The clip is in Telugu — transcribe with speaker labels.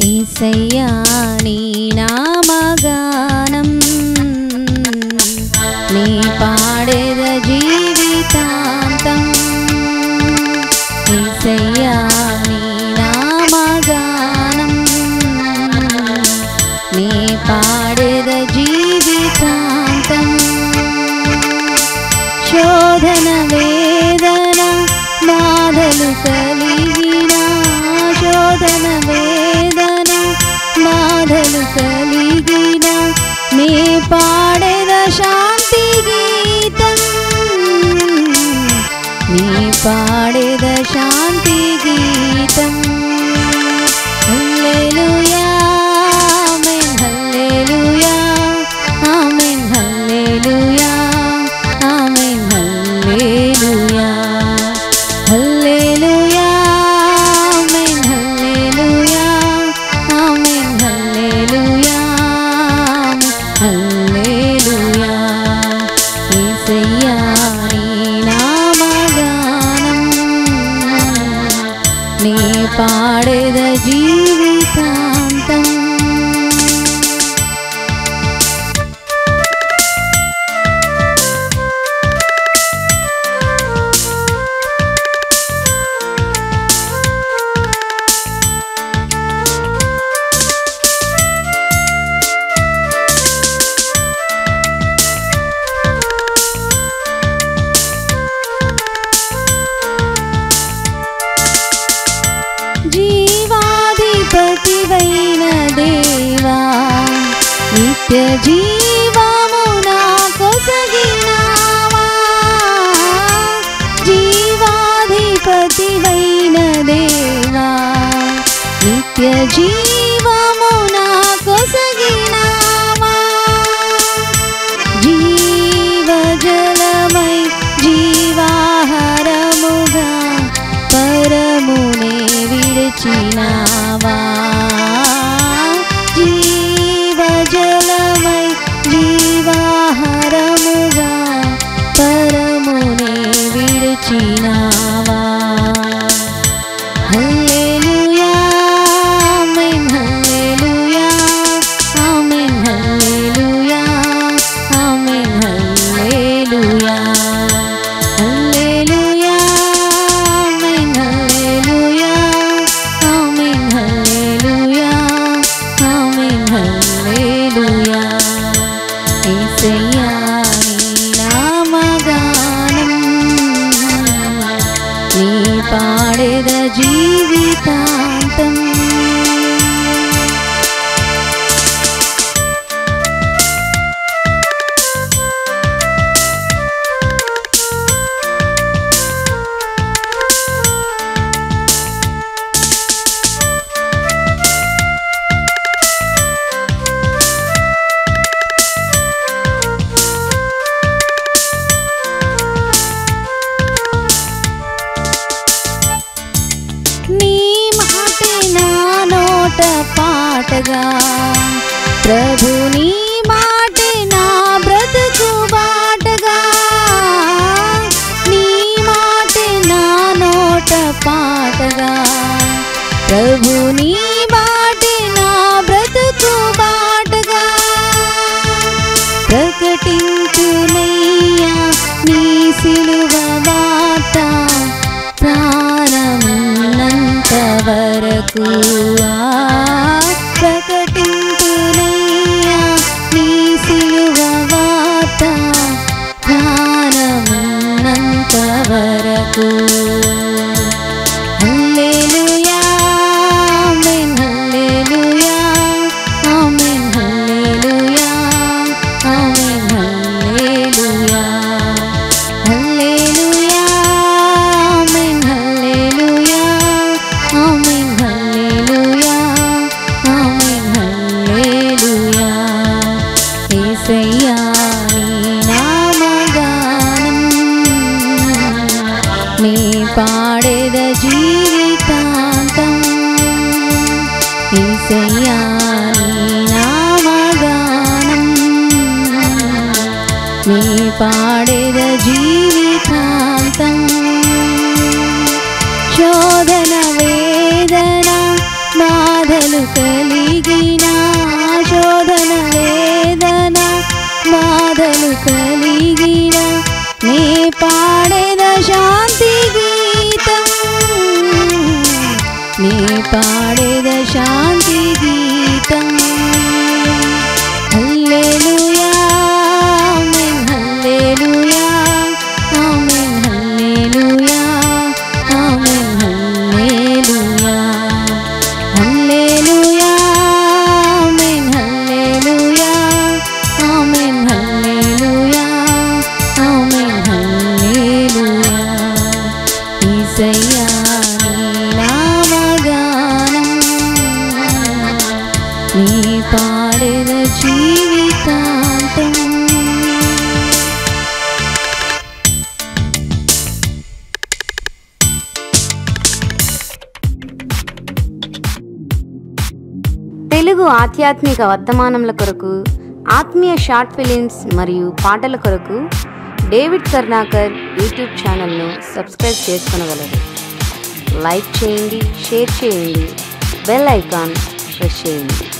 Speaker 1: ఏసయ్యా నీ నామగానం నీ పాడేద జీవితాంతం ఏసయ్యా నీ నామగానం నీ పాడేద జీవితాంతం శోధన వేదన బాధలు కలిగిన శోధన వేదన బాధలు కలిగిన నీ పాడేద శాంతి గీతం నీ పాడేద శాంతి గీతం హల్లెలూయా ఆమేన్ హల్లెలూయా ఆమేన్ హల్లెలూయా ఆమేన్ హల్లెలూయా హల్లెలూయా ఆమేన్ హల్లెలూయా ఆమేన్ హల్లెలూయా హల్లెలూయా యేసయ్యా నీ నామగానం నీ పాడేద జీవితాంతం జీవాధిపతివైన దేవా నిత్య జీవము నా కొసగినావా జీవాధిపతివైన దేవా నిత్య జీవము నా కొసగినావా జీవజలమై జీవాహారముగా పరమునే విడిచినావా జీవజలమై జీవాహారముగా పరమునే విడిచినావా హల్లెలూయా ఆమేన్ హల్లెలూయా ఆమేన్ హల్లెలూయా ఆమేన్ హల్లెలూయా హల్లెలూయా ఆమేన్ హల్లెలూయా ఆమేన్ హల్లెలూయా ఆమేన్ హల్లెలూయా యేసయ్యా నీ నామగానం నీ పాడేద జీవితాంతం నీ మాటే నా నోట పాటగా ప్రభు నీ మాటే నా బ్రతుకు బాటగా నీ మాటే నా నోట పాటగా ప్రభు నీ మాటే నా బ్రతుకు బాటగా ప్రకటించునయ్యా నీ సిలువ వార్త ప్రాణమున్నంత వరకు ఆ ప్రకటించునయ్యా నీ సిలువ వార్త ప్రాణమున్నంత వరకు హల్లెలూయా ఆమేన్ హల్లెలూయా ఆమేన్ హల్లెలూయా ఆమేన్ హల్లెలూయా హల్లెలూయా ఆమేన్ హల్లెలూయా ఆమేన్ హల్లెలూయా ఆమేన్ హల్లెలూయా యేసయ్యా నీ నామగానం నీ పాడేద జీవితాంతం ఈసయ్యా నీ నామగానం నీ పాడేద జీవితాంతం శోధన వేదన బాధలు కలి కలిగిన నీ పాడేద శాంతి గీతం నీ పాడేద శాంతి గీతం హల్లెలూయా ఆమేన్ హల్లెలూయా ఆమేన్ హల్లెలూయా ఆమేన్ హల్లెలూయా హల్లెలూయా ఆమేన్ హల్లెలూయా ఆమేన్ హల్లెలూయా ఆమేన్ హల్లెలూయా యేసయ్యా నీ నామగానం నీ పాడెద జీవితాంతం
Speaker 2: తెలుగు ఆధ్యాత్మిక వర్తమానముల కొరకు ఆత్మీయ షార్ట్ ఫిలిమ్స్ మరియు పాటల కొరకు డేవిడ్ కర్ణాకర్ యూట్యూబ్ ఛానల్ను సబ్స్క్రైబ్ చేసుకొనగలరు లైక్ చేయండి షేర్ చేయండి బెల్ ఐకాన్ ప్రెస్ చేయండి